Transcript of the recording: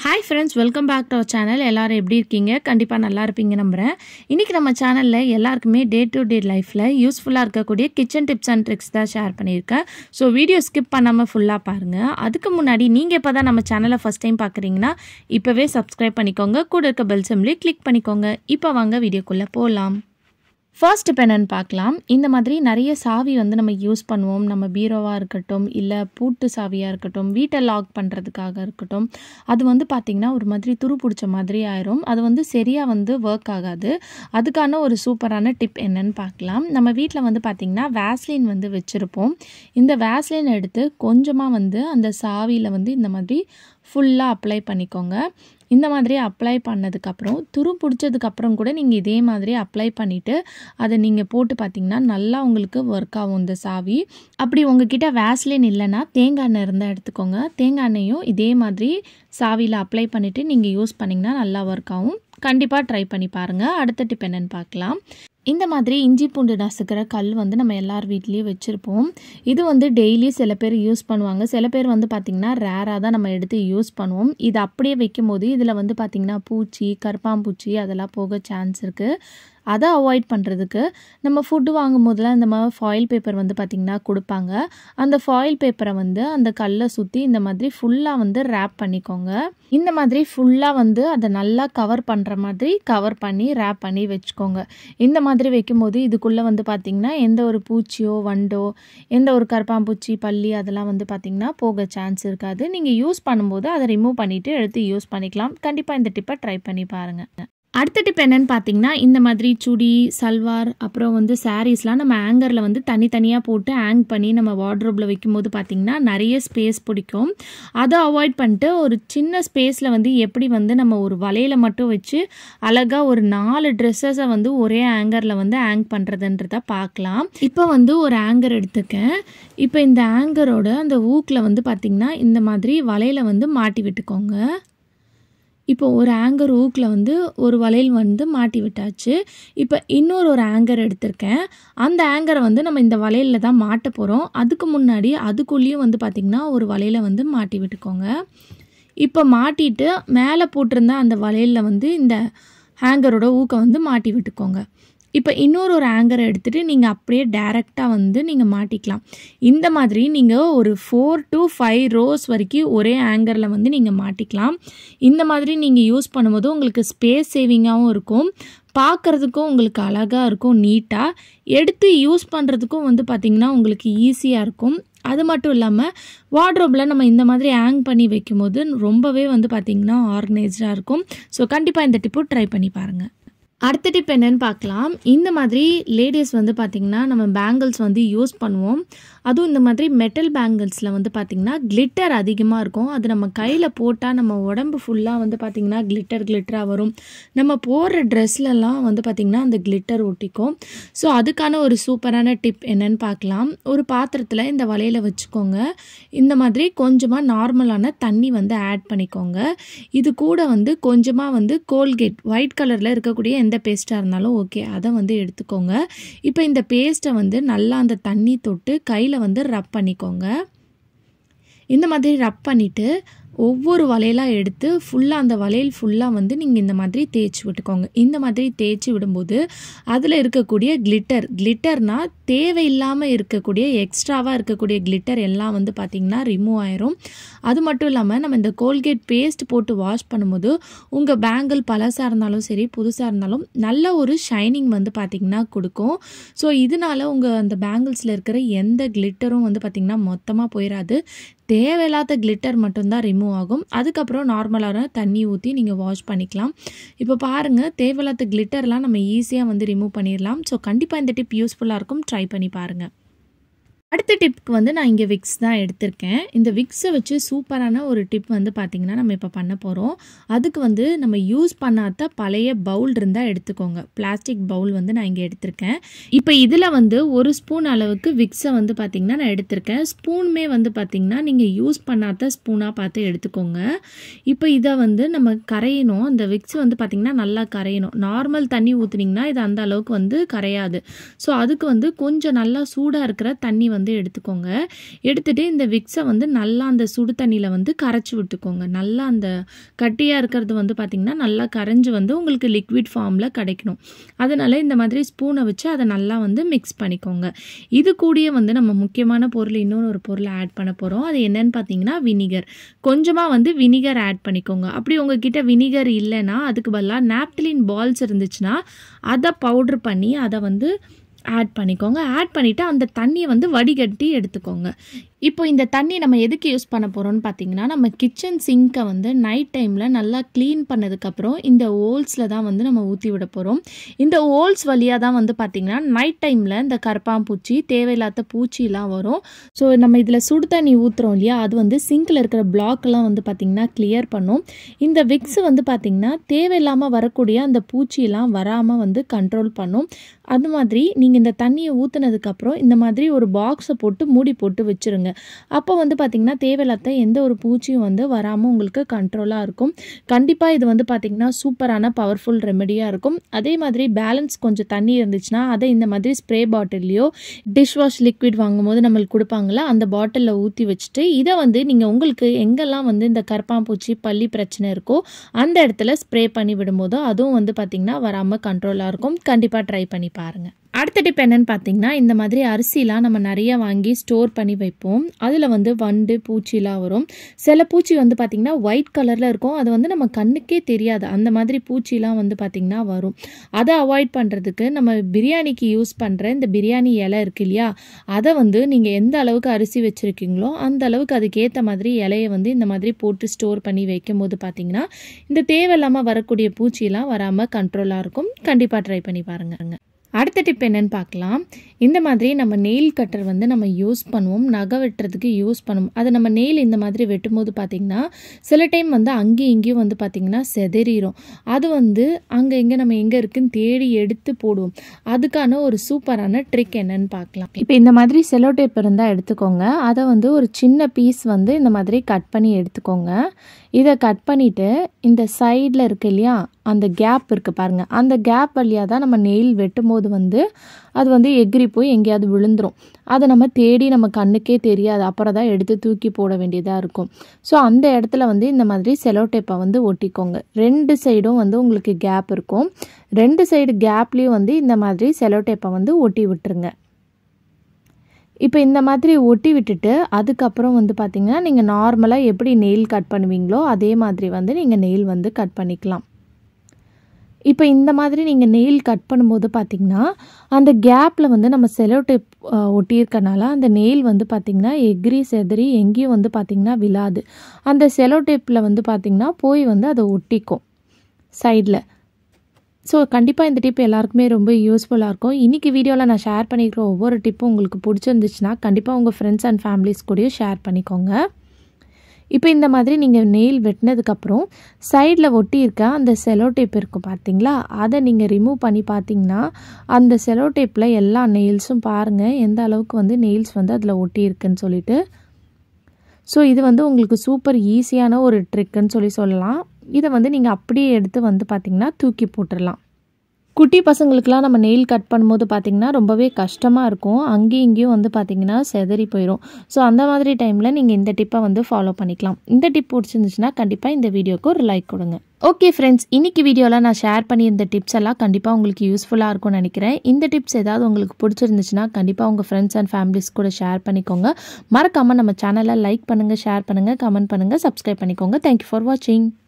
hi friends welcome back to our channel எல்லாரும் எப்படி இருக்கீங்க கண்டிப்பாக நல்லா இருப்பீங்க நம்புகிறேன் இன்றைக்கி நம்ம சேனலில் எல்லாருக்குமே டே டு டே லைஃப்பில் யூஸ்ஃபுல்லாக இருக்கக்கூடிய கிச்சன் டிப்ஸ் அண்ட் ட்ரிக்ஸ் தான் ஷேர் பண்ணியிருக்கேன் ஸோ வீடியோ ஸ்கிப் பண்ணாமல் ஃபுல்லாக பாருங்கள் அதுக்கு முன்னாடி நீங்கள் இப்போ தான் நம்ம சேனலை ஃபஸ்ட் டைம் பார்க்குறீங்கன்னா இப்போவே சப்ஸ்கிரைப் பண்ணிக்கோங்க கூட இருக்க பெல் சிம்லி கிளிக் பண்ணிக்கோங்க இப்போ வாங்க வீடியோக்குள்ளே போகலாம் ஃபர்ஸ்ட் இப்போ என்னென்னு பார்க்கலாம் இந்த மாதிரி நிறைய சாவி வந்து நம்ம யூஸ் பண்ணுவோம் நம்ம பீரோவாக இருக்கட்டும் இல்லை பூட்டு சாவியாக இருக்கட்டும் வீட்டை லாக் பண்ணுறதுக்காக இருக்கட்டும் அது வந்து பார்த்திங்கன்னா ஒரு மாதிரி துரு பிடிச்ச மாதிரி ஆயிரும் அது வந்து சரியாக வந்து ஒர்க் ஆகாது அதுக்கான ஒரு சூப்பரான டிப் என்னன்னு பார்க்கலாம் நம்ம வீட்டில் வந்து பார்த்திங்கன்னா வேஸ்லின் வந்து வச்சுருப்போம் இந்த வேஸ்லின் எடுத்து கொஞ்சமாக வந்து அந்த சாவியில் வந்து இந்த மாதிரி ஃபுல்லாக அப்ளை பண்ணிக்கோங்க இந்த மாதிரி அப்ளை பண்ணதுக்கப்புறம் துரு பிடிச்சதுக்கப்புறம் கூட நீங்கள் இதே மாதிரி அப்ளை பண்ணிவிட்டு அதை நீங்கள் போட்டு பார்த்தீங்கன்னா நல்லா உங்களுக்கு ஒர்க் ஆகும் இந்த சாவி அப்படி உங்ககிட்ட வேஸ்லின் இல்லைன்னா தேங்காய் எண்ணெய் இருந்தால் எடுத்துக்கோங்க தேங்காய் எண்ணெயும் இதே மாதிரி சாவியில் அப்ளை பண்ணிவிட்டு நீங்கள் யூஸ் பண்ணிங்கன்னா நல்லா ஒர்க் ஆகும் கண்டிப்பாக ட்ரை பண்ணி பாருங்கள் அடுத்த டிப் என்னென்னு பார்க்கலாம் இந்த மாதிரி இஞ்சி பூண்டு நசுக்கிற கல் வந்து நம்ம எல்லார் வீட்லேயும் வச்சுருப்போம் இது வந்து டெய்லி சில பேர் யூஸ் பண்ணுவாங்க சில பேர் வந்து பார்த்திங்கன்னா ரேராக தான் நம்ம எடுத்து யூஸ் பண்ணுவோம் இது அப்படியே வைக்கும் போது இதில் வந்து பார்த்திங்கன்னா பூச்சி கருப்பாம்பூச்சி அதெல்லாம் போக சான்ஸ் இருக்குது அதை அவாய்ட் பண்ணுறதுக்கு நம்ம ஃபுட்டு வாங்கும் போதெல்லாம் இந்த மாதிரி ஃபாயில் பேப்பர் வந்து பார்த்திங்கன்னா கொடுப்பாங்க அந்த ஃபாயில் பேப்பரை வந்து அந்த கல்லை சுற்றி இந்த மாதிரி ஃபுல்லாக வந்து ரேப் பண்ணிக்கோங்க இந்த மாதிரி ஃபுல்லாக வந்து அதை நல்லா கவர் பண்ணுற மாதிரி கவர் பண்ணி ரேப் பண்ணி வச்சுக்கோங்க இந்த மாதிரி வைக்கும்போது இதுக்குள்ளே வந்து பார்த்திங்கன்னா எந்த ஒரு பூச்சியோ வண்டோ எந்த ஒரு கருப்பாம்பூச்சி பள்ளி அதெல்லாம் வந்து பார்த்திங்கன்னா போக சான்ஸ் இருக்காது நீங்கள் யூஸ் பண்ணும்போது அதை ரிமூவ் பண்ணிவிட்டு எடுத்து யூஸ் பண்ணிக்கலாம் கண்டிப்பாக இந்த டிப்பை ட்ரை பண்ணி பாருங்கள் அடுத்த டிப் என்னன்னு பார்த்தீங்கன்னா இந்த மாதிரி சுடி சல்வார் அப்புறம் வந்து சாரீஸ்லாம் நம்ம ஆங்கரில் வந்து தனித்தனியாக போட்டு ஹேங் பண்ணி நம்ம வார்ட்ரோப்பில் வைக்கும்போது பார்த்திங்கன்னா நிறைய ஸ்பேஸ் பிடிக்கும் அதை அவாய்ட் பண்ணிட்டு ஒரு சின்ன ஸ்பேஸில் வந்து எப்படி வந்து நம்ம ஒரு வலையில் மட்டும் வச்சு அழகாக ஒரு நாலு ட்ரெஸ்ஸஸை வந்து ஒரே ஆங்கரில் வந்து ஹேங் பண்ணுறதுன்றத பார்க்கலாம் இப்போ வந்து ஒரு ஆங்கர் எடுத்துக்கேன் இப்போ இந்த ஆங்கரோட அந்த ஊக்கில் வந்து பார்த்திங்கன்னா இந்த மாதிரி வலையில் வந்து மாட்டி விட்டுக்கோங்க இப்போ ஒரு ஆங்கர் ஊக்கில் வந்து ஒரு வளையல் வந்து மாட்டி விட்டாச்சு இப்போ இன்னொரு ஒரு ஆங்கர் எடுத்திருக்கேன் அந்த ஆங்கரை வந்து நம்ம இந்த வளையலில் தான் மாட்ட போகிறோம் அதுக்கு முன்னாடி அதுக்குள்ளேயும் வந்து பார்த்திங்கன்னா ஒரு வளையலை வந்து மாட்டி விட்டுக்கோங்க இப்போ மாட்டிட்டு மேலே போட்டிருந்த அந்த வளையலில் வந்து இந்த ஹேங்கரோட ஊக்கை வந்து மாட்டி விட்டுக்கோங்க இப்போ இன்னொரு ஒரு ஆங்கரை எடுத்துகிட்டு நீங்கள் அப்படியே டேரெக்டாக வந்து நீங்கள் மாட்டிக்கலாம் இந்த மாதிரி நீங்கள் ஒரு ஃபோர் டு ஃபைவ் ரோஸ் வரைக்கும் ஒரே ஆங்கரில் வந்து நீங்கள் மாட்டிக்கலாம் இந்த மாதிரி நீங்கள் யூஸ் பண்ணும்போது உங்களுக்கு ஸ்பேஸ் சேவிங்காகவும் இருக்கும் பார்க்குறதுக்கும் உங்களுக்கு அழகாக இருக்கும் நீட்டாக எடுத்து யூஸ் பண்ணுறதுக்கும் வந்து பார்த்திங்கன்னா உங்களுக்கு ஈஸியாக இருக்கும் அது மட்டும் இல்லாமல் வார்ட்ரோப்பில் நம்ம இந்த மாதிரி ஹேங் பண்ணி வைக்கும்போது ரொம்பவே வந்து பார்த்திங்கன்னா ஆர்கனைஸ்டாக இருக்கும் ஸோ கண்டிப்பாக இந்த டிப்பு ட்ரை பண்ணி பாருங்கள் அடுத்த டிப் என்னன்னு பார்க்கலாம் இந்த மாதிரி லேடிஸ் வந்து பார்த்திங்கன்னா நம்ம பேங்கிள்ஸ் வந்து யூஸ் பண்ணுவோம் அதுவும் இந்த மாதிரி மெட்டல் பேங்கிள்ஸில் வந்து பார்த்திங்கன்னா கிளிட்டர் அதிகமாக இருக்கும் அது நம்ம கையில் போட்டால் நம்ம உடம்பு ஃபுல்லாக வந்து பார்த்திங்கன்னா கிளிட்டர் கிளிட்டராக வரும் நம்ம போடுற ட்ரெஸ்லலாம் வந்து பார்த்திங்கன்னா அந்த கிளிட்டர் ஒட்டிக்கும் ஸோ அதுக்கான ஒரு சூப்பரான டிப் என்னன்னு பார்க்கலாம் ஒரு பாத்திரத்தில் இந்த வலையில் வச்சுக்கோங்க இந்த மாதிரி கொஞ்சமாக நார்மலான தண்ணி வந்து ஆட் பண்ணிக்கோங்க இது கூட வந்து கொஞ்சமாக வந்து கோல்கேட் ஒயிட் கலரில் இருக்கக்கூடிய எந்த பேஸ்ட்டாக இருந்தாலும் ஓகே அதை வந்து எடுத்துக்கோங்க இப்போ இந்த பேஸ்ட்டை வந்து நல்லா அந்த தண்ணி தொட்டு கையில் வந்து ரப் பண்ணிக்கோங்க இந்த மாதிரி ரப் பண்ணிவிட்டு ஒவ்வொரு வளையலாக எடுத்து ஃபுல்லாக அந்த வளையல் ஃபுல்லாக வந்து நீங்கள் இந்த மாதிரி தேய்ச்சி விட்டுக்கோங்க இந்த மாதிரி தேய்ச்சி விடும்போது அதில் இருக்கக்கூடிய கிளிட்டர் கிளிட்டர்னால் தேவையில்லாமல் இருக்கக்கூடிய எக்ஸ்ட்ராவாக இருக்கக்கூடிய கிளிட்டர் எல்லாம் வந்து பார்த்திங்கன்னா ரிமூவ் ஆயிரும் அது மட்டும் இல்லாமல் நம்ம இந்த கோல்கேட் பேஸ்ட் போட்டு வாஷ் பண்ணும்போது உங்கள் பேங்கிள் பழசாக இருந்தாலும் சரி புதுசாக இருந்தாலும் நல்ல ஒரு ஷைனிங் வந்து பார்த்திங்கன்னா கொடுக்கும் ஸோ இதனால் உங்கள் அந்த பேங்கிள்ஸில் இருக்கிற எந்த கிளிட்டரும் வந்து பார்த்திங்கன்னா மொத்தமாக போயிடாது தேவையில்லாத கிளிட்டர் மட்டும்தான் ரிமூவ் ஆகும் அதுக்கப்புறம் நார்மலான தண்ணி ஊற்றி நீங்கள் வாஷ் பண்ணிக்கலாம் இப்போ பாருங்கள் தேவையில்லாத கிளிட்டர்லாம் நம்ம ஈஸியாக வந்து ரிமூவ் பண்ணிடலாம் ஸோ கண்டிப்பாக இந்த டிப் யூஸ்ஃபுல்லாக இருக்கும் ட்ரை பண்ணி பாருங்கள் அடுத்த டிப்க்கு வந்து நான் இங்கே விக்ஸ் தான் எடுத்திருக்கேன் இந்த விக்ஸை வச்சு சூப்பரான ஒரு டிப் வந்து பார்த்திங்கன்னா நம்ம இப்போ பண்ண போகிறோம் அதுக்கு வந்து நம்ம யூஸ் பண்ணாத பழைய பவுல் இருந்தால் எடுத்துக்கோங்க பிளாஸ்டிக் பவுல் வந்து நான் இங்கே எடுத்திருக்கேன் இப்போ இதில் வந்து ஒரு ஸ்பூன் அளவுக்கு விக்ஸை வந்து பார்த்திங்கன்னா நான் எடுத்திருக்கேன் ஸ்பூனுமே வந்து பார்த்திங்கன்னா நீங்கள் யூஸ் பண்ணாத ஸ்பூனாக பார்த்து எடுத்துக்கோங்க இப்போ இதை வந்து நம்ம கரையணும் அந்த விக்ஸ் வந்து பார்த்திங்கன்னா நல்லா கரையணும் நார்மல் தண்ணி ஊற்றுனீங்கன்னா இது அந்த அளவுக்கு வந்து கரையாது ஸோ அதுக்கு வந்து கொஞ்சம் நல்லா சூடாக இருக்கிற தண்ணி வந்து வந்து எடுத்துக்கோங்க எடுத்துகிட்டு இந்த விக்ஸை வந்து நல்லா அந்த சுடு தண்ணியில் வந்து கரைச்சி விட்டுக்கோங்க நல்லா அந்த கட்டியாக இருக்கிறது வந்து பார்த்திங்கன்னா நல்லா கரைஞ்சி வந்து உங்களுக்கு லிக்விட் ஃபார்மில் கிடைக்கணும் அதனால் இந்த மாதிரி ஸ்பூனை வச்சு அதை நல்லா வந்து மிக்ஸ் பண்ணிக்கோங்க இது கூடயே வந்து நம்ம முக்கியமான பொருள் இன்னொரு ஒரு பொருளை ஆட் பண்ண போகிறோம் அது என்னன்னு பார்த்தீங்கன்னா வினிகர் கொஞ்சமாக வந்து வினிகர் ஆட் பண்ணிக்கோங்க அப்படி உங்ககிட்ட வினிகர் இல்லைன்னா அதுக்கு பதிலாக நாப்தலின் பால்ஸ் இருந்துச்சுன்னா அதை பவுட்ரு பண்ணி அதை வந்து ஆட் பண்ணிக்கோங்க ஆட் பண்ணிவிட்டு அந்த தண்ணியை வந்து வடிகட்டி எடுத்துக்கோங்க இப்போ இந்த தண்ணி நம்ம எதுக்கு யூஸ் பண்ண போகிறோம்னு பார்த்தீங்கன்னா நம்ம கிச்சன் சிங்க்கை வந்து நைட் டைமில் நல்லா க்ளீன் பண்ணதுக்கப்புறம் இந்த ஓல்ஸில் தான் வந்து நம்ம ஊற்றி விட போகிறோம் இந்த ஓல்ஸ் வழியாக தான் வந்து பார்த்திங்கன்னா நைட் டைமில் இந்த கரப்பாம்பூச்சி தேவையில்லாத பூச்சிலாம் வரும் ஸோ நம்ம இதில் சுடு தண்ணி ஊற்றுறோம் இல்லையா அது வந்து சிங்கில் இருக்கிற பிளாக்லாம் வந்து பார்த்திங்கன்னா கிளியர் பண்ணும் இந்த விக்ஸ் வந்து பார்த்திங்கன்னா தேவையில்லாமல் வரக்கூடிய அந்த பூச்சியெல்லாம் வராமல் வந்து கண்ட்ரோல் பண்ணும் அது மாதிரி நீங்கள் இந்த தண்ணியை ஊற்றுனதுக்கப்புறம் இந்த மாதிரி ஒரு பாக்ஸை போட்டு மூடி போட்டு வச்சுருங்க அப்போ வந்து பார்த்திங்கன்னா தேவையில்லாத எந்த ஒரு பூச்சியும் வந்து வராமல் உங்களுக்கு கண்ட்ரோலாக இருக்கும் கண்டிப்பாக இது வந்து பார்த்திங்கன்னா சூப்பரான பவர்ஃபுல் ரெமெடியாக இருக்கும் அதே மாதிரி பேலன்ஸ் கொஞ்சம் தண்ணி இருந்துச்சுன்னா அதை இந்த மாதிரி ஸ்ப்ரே பாட்டில்லையோ டிஷ் வாஷ் லிக்விட் வாங்கும்போது நம்மளுக்கு கொடுப்பாங்களா அந்த பாட்டிலில் ஊற்றி வச்சுட்டு இதை வந்து நீங்கள் உங்களுக்கு எங்கெல்லாம் வந்து இந்த கரப்பாம்பூச்சி பள்ளி பிரச்சனை இருக்கோ அந்த இடத்துல ஸ்ப்ரே பண்ணி விடும்போதோ அதுவும் வந்து பார்த்திங்கன்னா வராமல் கண்ட்ரோலாக இருக்கும் கண்டிப்பாக ட்ரை பண்ணி பாருங்கள் அடுத்த டிப் என்னன்னு பார்த்தீங்கன்னா இந்த மாதிரி அரிசிலாம் நம்ம நிறைய வாங்கி ஸ்டோர் பண்ணி வைப்போம் அதில் வந்து வண்டு பூச்சிலாம் வரும் சில பூச்சி வந்து பார்த்திங்கன்னா ஒயிட் கலரில் இருக்கும் அது வந்து நம்ம கண்ணுக்கே தெரியாது அந்த மாதிரி பூச்சிலாம் வந்து பார்த்திங்கன்னா வரும் அதை அவாய்ட் பண்ணுறதுக்கு நம்ம பிரியாணிக்கு யூஸ் பண்ணுற இந்த பிரியாணி இலை இருக்கு இல்லையா அதை வந்து நீங்கள் எந்த அளவுக்கு அரிசி வச்சுருக்கீங்களோ அந்த அளவுக்கு அதுக்கேற்ற மாதிரி இலையை வந்து இந்த மாதிரி போட்டு ஸ்டோர் பண்ணி வைக்கும் போது பார்த்திங்கன்னா இந்த தேவையில்லாமல் வரக்கூடிய பூச்சிலாம் வராமல் கண்ட்ரோலாக இருக்கும் கண்டிப்பாக ட்ரை பண்ணி பாருங்க அடுத்த டிப் என்னன்னு பார்க்கலாம் இந்த மாதிரி நம்ம நெயில் கட்டர் வந்து நம்ம யூஸ் பண்ணுவோம் நகை வெட்டுறதுக்கு யூஸ் பண்ணுவோம் அது நம்ம நெயில் இந்த மாதிரி வெட்டும்போது பார்த்திங்கன்னா சில டைம் வந்து அங்கேயும் இங்கேயும் வந்து பார்த்திங்கன்னா செதறிடும் அது வந்து அங்கே எங்கே நம்ம எங்கே இருக்குன்னு தேடி எடுத்து போடுவோம் அதுக்கான ஒரு சூப்பரான ட்ரிக் என்னன்னு பார்க்கலாம் இப்போ இந்த மாதிரி செலோ டேப் இருந்தால் எடுத்துக்கோங்க அதை வந்து ஒரு சின்ன பீஸ் வந்து இந்த மாதிரி கட் பண்ணி எடுத்துக்கோங்க இதை கட் பண்ணிவிட்டு இந்த சைடில் இருக்கு இல்லையா அந்த கேப் இருக்குது பாருங்கள் அந்த கேப் வழியாக தான் நம்ம நெயில் வெட்டும் போது வந்து அது வந்து எகிரி போய் எங்கேயாவது விழுந்துரும் அதை நம்ம தேடி நம்ம கண்ணுக்கே தெரியாது அப்புறம் தான் எடுத்து தூக்கி போட வேண்டியதாக இருக்கும் ஸோ அந்த இடத்துல வந்து இந்த மாதிரி செலோ டேப்பை வந்து ஒட்டிக்கோங்க ரெண்டு சைடும் வந்து உங்களுக்கு கேப் இருக்கும் ரெண்டு சைடு கேப்லேயும் வந்து இந்த மாதிரி செலோ டேப்பை வந்து ஒட்டி விட்டுருங்க இப்போ இந்த மாதிரி ஒட்டி விட்டுட்டு அதுக்கப்புறம் வந்து பார்த்திங்கன்னா நீங்கள் நார்மலாக எப்படி நெயில் கட் பண்ணுவீங்களோ அதே மாதிரி வந்து நீங்கள் நெயில் வந்து கட் பண்ணிக்கலாம் இப்போ இந்த மாதிரி நீங்கள் நெயில் கட் பண்ணும்போது பார்த்திங்கன்னா அந்த கேப்பில் வந்து நம்ம செலோ டேப் ஒட்டியிருக்கனால அந்த நெயில் வந்து பார்த்திங்கன்னா எக்ரி செதறி எங்கேயும் வந்து பார்த்திங்கன்னா விழாது அந்த செலோ டேப்பில் வந்து பார்த்திங்கன்னா போய் வந்து அதை ஒட்டிக்கும் சைடில் ஸோ கண்டிப்பாக இந்த டிப் எல்லாருக்குமே ரொம்ப யூஸ்ஃபுல்லாக இருக்கும் இன்றைக்கி வீடியோவில் நான் ஷேர் பண்ணியிருக்கிற ஒவ்வொரு டிப்பும் உங்களுக்கு பிடிச்சிருந்துச்சுன்னா கண்டிப்பாக உங்கள் ஃப்ரெண்ட்ஸ் அண்ட் ஃபேமிலிஸ் கூடயும் ஷேர் பண்ணிக்கோங்க இப்போ இந்த மாதிரி நீங்கள் நெயில் வெட்டினதுக்கப்புறம் சைடில் ஒட்டி இருக்க அந்த செலோ டேப் இருக்கும் பார்த்தீங்களா அதை நீங்கள் ரிமூவ் பண்ணி பார்த்தீங்கன்னா அந்த செலோ டேப்பில் எல்லா நெயில்ஸும் பாருங்கள் எந்த அளவுக்கு வந்து நெயில்ஸ் வந்து அதில் ஒட்டி இருக்குன்னு சொல்லிட்டு ஸோ இது வந்து உங்களுக்கு சூப்பர் ஈஸியான ஒரு ட்ரிக்குன்னு சொல்லி சொல்லலாம் இதை வந்து நீங்கள் அப்படியே எடுத்து வந்து பார்த்திங்கன்னா தூக்கி போட்டுடலாம் குட்டி பசங்களுக்கெலாம் நம்ம நெயில் கட் பண்ணும்போது பார்த்திங்கன்னா ரொம்பவே கஷ்டமாக இருக்கும் அங்கேயும் இங்கேயும் வந்து பார்த்திங்கன்னா செதறி போயிடும் ஸோ அந்த மாதிரி டைமில் நீங்கள் இந்த டிப்பை வந்து ஃபாலோ பண்ணிக்கலாம் இந்த டிப் பிடிச்சிருந்துச்சுன்னா கண்டிப்பாக இந்த வீடியோக்கு ஒரு லைக் கொடுங்க ஓகே ஃப்ரெண்ட்ஸ் இன்னைக்கு வீடியோவில் நான் ஷேர் பண்ணியிருந்த டிப்ஸ் எல்லாம் கண்டிப்பாக உங்களுக்கு யூஸ்ஃபுல்லாக இருக்கும்னு நினைக்கிறேன் இந்த டிப்ஸ் ஏதாவது உங்களுக்கு பிடிச்சிருந்துச்சுன்னா கண்டிப்பாக உங்கள் ஃப்ரெண்ட்ஸ் அண்ட் ஃபேமிலிஸ் கூட ஷேர் பண்ணிக்கோங்க மறக்காமல் நம்ம சேனலை லைக் பண்ணுங்கள் ஷேர் பண்ணுங்கள் கமெண்ட் பண்ணுங்கள் சப்ஸ்கிரைப் பண்ணிக்கோங்க தேங்க்யூ ஃபார் வாட்சிங்